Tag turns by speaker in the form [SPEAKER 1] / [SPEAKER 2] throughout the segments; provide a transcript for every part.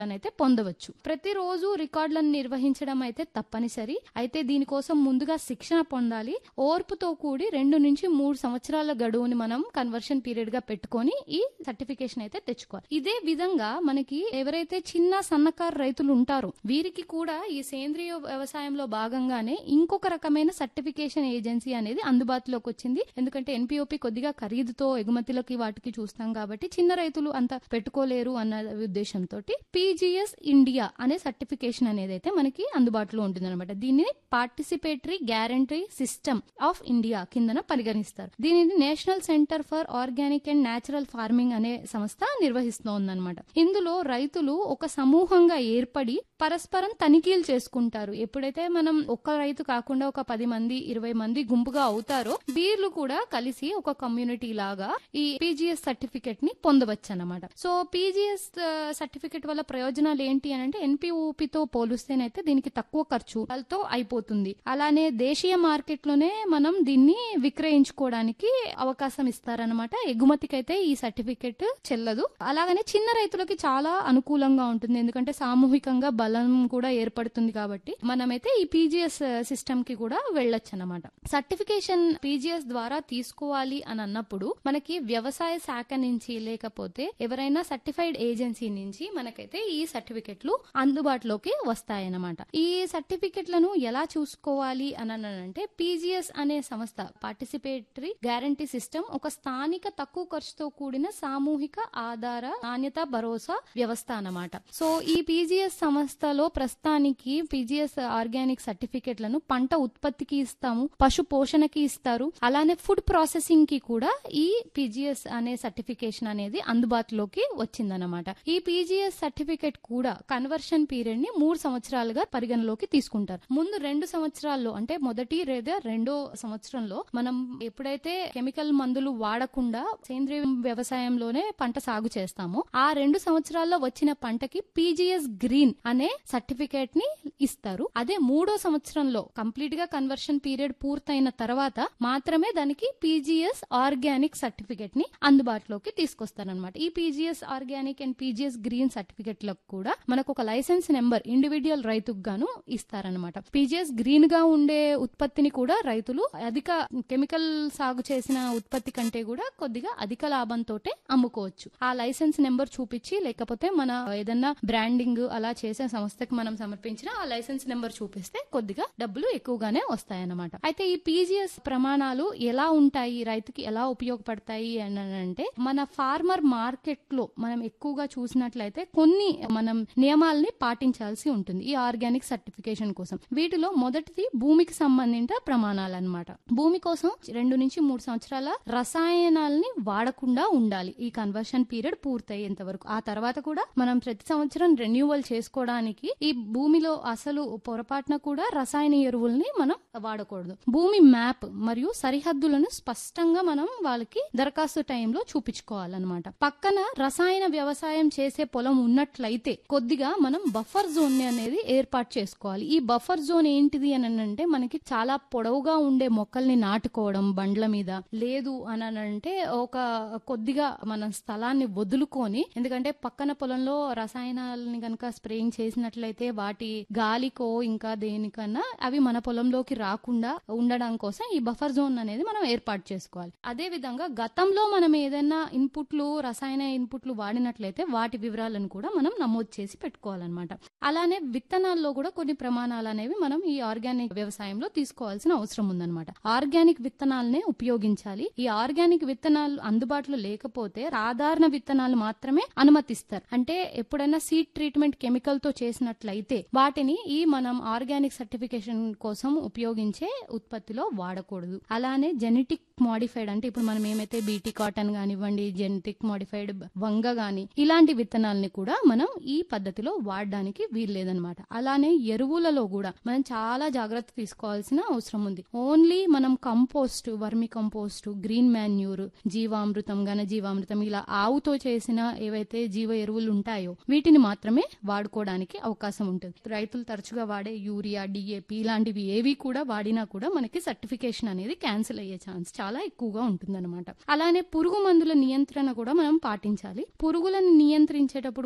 [SPEAKER 1] అయితే పొందవచ్చు ప్రతిరోజు రికార్డులను నిర్వహించడం అయితే తప్పనిసరి అయితే దీనికోసం ముందుగా శిక్షణ పొందాలి ఓర్పుతో కూడి రెండు నుంచి మూడు సంవత్సరాల గడువుని మనం కన్వర్షన్ పీరియడ్ గా పెట్టుకొని ఈ సర్టిఫికేషన్ అయితే తెచ్చుకోవాలి ఇదే విధంగా మనకి ఎవరైతే చిన్న సన్నకారు రైతులు ఉంటారో వీరికి కూడా ఈ సేంద్రియ వ్యవసాయంలో భాగంగానే ఇంకొక రకమైన సర్టిఫికేషన్ ఏజెన్సీ అనేది అందుబాటులోకి వచ్చింది ఎందుకంటే ఎన్పిఓపి కొద్దిగా ఖరీదుతో ఎగుమతులకి వాటికి చూస్తాం కాబట్టి చిన్న రైతులు అంత పెట్టుకోలేరు అన్న ఉద్దేశంతో పీజీఎస్ ఇండియా అనే సర్టిఫికేషన్ అనేది అయితే మనకి అందుబాటులో ఉంటుంది అనమాట దీనిని participatory guarantee system of India కిందన పరిగణిస్తారు దీనిని national centre for organic and natural farming అనే సంస్థ నిర్వహిస్తోందన్నమాట ఇందులో రైతులు ఒక సమూహంగా ఏర్పడి పరస్పరం తనిఖీలు చేసుకుంటారు ఎప్పుడైతే మనం ఒక్క రైతు కాకుండా ఒక పది మంది ఇరవై మంది గుంపుగా అవుతారో వీళ్ళు కూడా కలిసి ఒక కమ్యూనిటీ లాగా ఈ పీజీఎస్ సర్టిఫికెట్ ని పొందవచ్చు అన్నమాట సో పీజీఎస్ సర్టిఫికెట్ వల్ల ప్రయోజనాలు ఏంటి అని అంటే ఎన్పిఓపితో పోలిస్తేనైతే దీనికి తక్కువ ఖర్చుతో అయిపోతుంది అలానే దేశీయ మార్కెట్ లోనే మనం దీన్ని విక్రయించుకోవడానికి అవకాశం ఇస్తారనమాట ఎగుమతికి అయితే ఈ సర్టిఫికెట్ చెల్లదు అలాగనే చిన్న రైతులకి చాలా అనుకూలంగా ఉంటుంది ఎందుకంటే సామూహికంగా బలం కూడా ఏర్పడుతుంది కాబట్టి మనమైతే ఈ పీజీఎస్ సిస్టమ్ కి కూడా వెళ్ళొచ్చు అనమాట సర్టిఫికేషన్ పీజీఎస్ ద్వారా తీసుకోవాలి అని అన్నప్పుడు మనకి వ్యవసాయ శాఖ నుంచి లేకపోతే ఎవరైనా సర్టిఫైడ్ ఏజెన్సీ నుంచి మనకైతే ఈ సర్టిఫికెట్లు అందుబాటులోకి వస్తాయన్నమాట ఈ సర్టిఫికెట్లను ఎలా చూసుకోవాలి అని అంటే పీజీఎస్ అనే సంస్థ పార్టిసిపేటరీ గ్యారంటీ సిస్టమ్ ఒక స్థానిక తక్కువ ఖర్చుతో కూడిన సామూహిక ఆధార నాణ్యత భరోసా వ్యవస్థ అన్నమాట సో ఈ పీజీఎస్ సంస్థలో ప్రస్తుతానికి పీజీఎస్ ఆర్గానిక్ సర్టిఫికెట్లను పంట ఉత్పత్తికి ఇస్తాము పశు పోషణకి ఇస్తారు అలానే ఫుడ్ ప్రాసెసింగ్ కి కూడా ఈ పీజీఎస్ అనే సర్టిఫికేషన్ అనేది అందుబాటులోకి వచ్చిందనమాట ఈ పీజీఎస్ సర్టిఫికెట్ కూడా కన్వర్షన్ పీరియడ్ ని మూడు సంవత్సరాలుగా పరిగణలోకి తీసుకుంటారు ముందు రెండు సంవత్సరాల్లో అంటే మొదటి లేదా రెండో సంవత్సరంలో మనం ఎప్పుడైతే కెమికల్ మందులు వాడకుండా సేంద్రియ వ్యవసాయంలోనే పంట సాగు చేస్తామో ఆ రెండు సంవత్సరాల్లో వచ్చిన పంటకి పీజీఎస్ గ్రీన్ అనే సర్టిఫికేట్ ని ఇస్తారు అదే మూడో సంవత్సరంలో కంప్లీట్ గా కన్వర్షన్ పీరియడ్ పూర్తయిన తర్వాత మాత్రమే దానికి పీజీఎస్ ఆర్గానిక్ సర్టిఫికేట్ ని అందుబాటులోకి తీసుకొస్తారనమాట ఈ PGS organic and PGS green సర్టిఫికెట్లకు కూడా మనకు ఒక లైసెన్స్ నెంబర్ ఇండివిజువల్ రైతుకు గాను ఇస్తారనమాట పీజీఎస్ గ్రీన్ గా ఉండే ఉత్పత్తిని కూడా రైతులు అధిక కెమికల్ సాగు చేసిన ఉత్పత్తి కంటే కూడా కొద్దిగా అధిక లాభంతో అమ్ముకోవచ్చు ఆ లైసెన్స్ నెంబర్ చూపించి లేకపోతే మన ఏదన్నా బ్రాండింగ్ అలా చేసే సంస్థకి మనం సమర్పించిన ఆ లైసెన్స్ నెంబర్ చూపిస్తే కొద్దిగా డబ్బులు ఎక్కువగానే వస్తాయన్నమాట అయితే ఈ పీజీఎస్ ప్రమాణాలు ఎలా ఉంటాయి రైతుకి ఎలా ఉపయోగపడతాయి అని అంటే మన ఫార్మర్ మార్కెట్ లో మనం ఎక్కువగా చూసినట్లయితే కొన్ని మనం నియమాల్ని పాటించాల్సి ఉంటుంది ఈ ఆర్గానిక్ సర్టిఫికేషన్ కోసం వీటిలో మొదటిది భూమికి సంబంధించిన ప్రమాణాలు అన్నమాట భూమి కోసం రెండు నుంచి మూడు సంవత్సరాల రసాయనాల్ని వాడకుండా ఉండాలి ఈ కన్వర్షన్ పీరియడ్ పూర్తయ్యేంత వరకు ఆ తర్వాత కూడా మనం ప్రతి సంవత్సరం రెన్యువల్ చేసుకోవడానికి ఈ భూమిలో అసలు పొరపాటున కూడా రసాయన ఎరువుల్ని మనం వాడకూడదు భూమి మ్యాప్ మరియు సరిహద్దులను స్పష్టంగా మనం వాళ్ళకి దరఖాస్తు టైంలో చూపించుకోవాలన్నమాట పక్కన రసాయన వ్యవసాయం చేసే పొలం ఉన్నట్లయితే కొద్దిగా మనం బఫర్ జోన్ అనేది ఏర్పాటు చేసుకోవాలి ఈ బఫర్ జోన్ ఏంటిది అని అంటే మనకి చాలా పొడవుగా ఉండే మొక్కల్ని నాటుకోవడం బండ్ల మీద లేదు అని అంటే ఒక కొద్దిగా మన స్థలాన్ని వదులుకొని ఎందుకంటే పక్కన పొలంలో రసాయనాలని గనక స్ప్రేయింగ్ చేసినట్లయితే వాటి గాలికో ఇంకా దేనికన్నా అవి మన పొలంలోకి రాకుండా ఉండడం కోసం ఈ బఫర్ జోన్ అనేది మనం ఏర్పాటు చేసుకోవాలి అదే విధంగా గతంలో మనం ఏదైనా ఇన్పుట్లు రసాయన ఇన్పుట్లు వాడినట్లయితే వాటి వివరాలను కూడా మనం నమోదు చేసి పెట్టుకోవాలన్నమాట అలానే విత్తనాల్లో కూడా కొన్ని ప్రమాణాలు అనేవి మనం ఈ ఆర్గానిక్ వ్యవసాయంలో తీసుకోవాల్సిన అవసరం ఉందన్నమాట ఆర్గానిక్ విత్తనాలనే ఉపయోగించాలి ఈ ఆర్గానిక్ విత్తనాలు అందుబాటులో లేకపోతే సాధారణ విత్తనాలు మాత్రమే అనుమతిస్తారు అంటే ఎప్పుడైనా సీడ్ ట్రీట్మెంట్ కెమికల్ తో చేసినట్లయితే వాటిని ఈ మనం ఆర్గానిక్ సర్టిఫికేషన్ కోసం ఉపయోగించే ఉత్పత్తిలో వాడకూడదు అలానే జెనెటిక్ మాడిఫైడ్ అంటే ఇప్పుడు మనం ఏమైతే బీటీ కాటన్ కానివ్వండి జెనెటిక్ మాడిఫైడ్ వంగ గాని ఇలాంటి విత్తనాలని కూడా మనం ఈ పద్ధతిలో వాడడానికి వీల్లేదనమాట అలానే ఎరువులలో కూడా మనం చాలా జాగ్రత్త తీసుకోవాల్సిన అవసరం ఉంది ఓన్లీ మనం compost vermicompost green manure జీవామృతం ఘన జీవామృతం ఇలా ఆవుతో చేసిన ఏవైతే జీవ ఎరువులు ఉంటాయో వీటిని మాత్రమే వాడుకోవడానికి అవకాశం ఉంటుంది రైతులు తరచుగా వాడే యూరియా డిఏపి ఇలాంటివి ఏవి కూడా వాడినా కూడా మనకి సర్టిఫికేషన్ అనేది క్యాన్సిల్ అయ్యే ఛాన్స్ చాలా ఎక్కువగా ఉంటుందన్నమాట అలానే పురుగు మందుల నియంత్రణ కూడా మనం పాటించాలి పురుగులను నియంత్రించేటప్పుడు కూడా మనం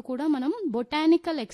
[SPEAKER 1] మనం బొటానికల్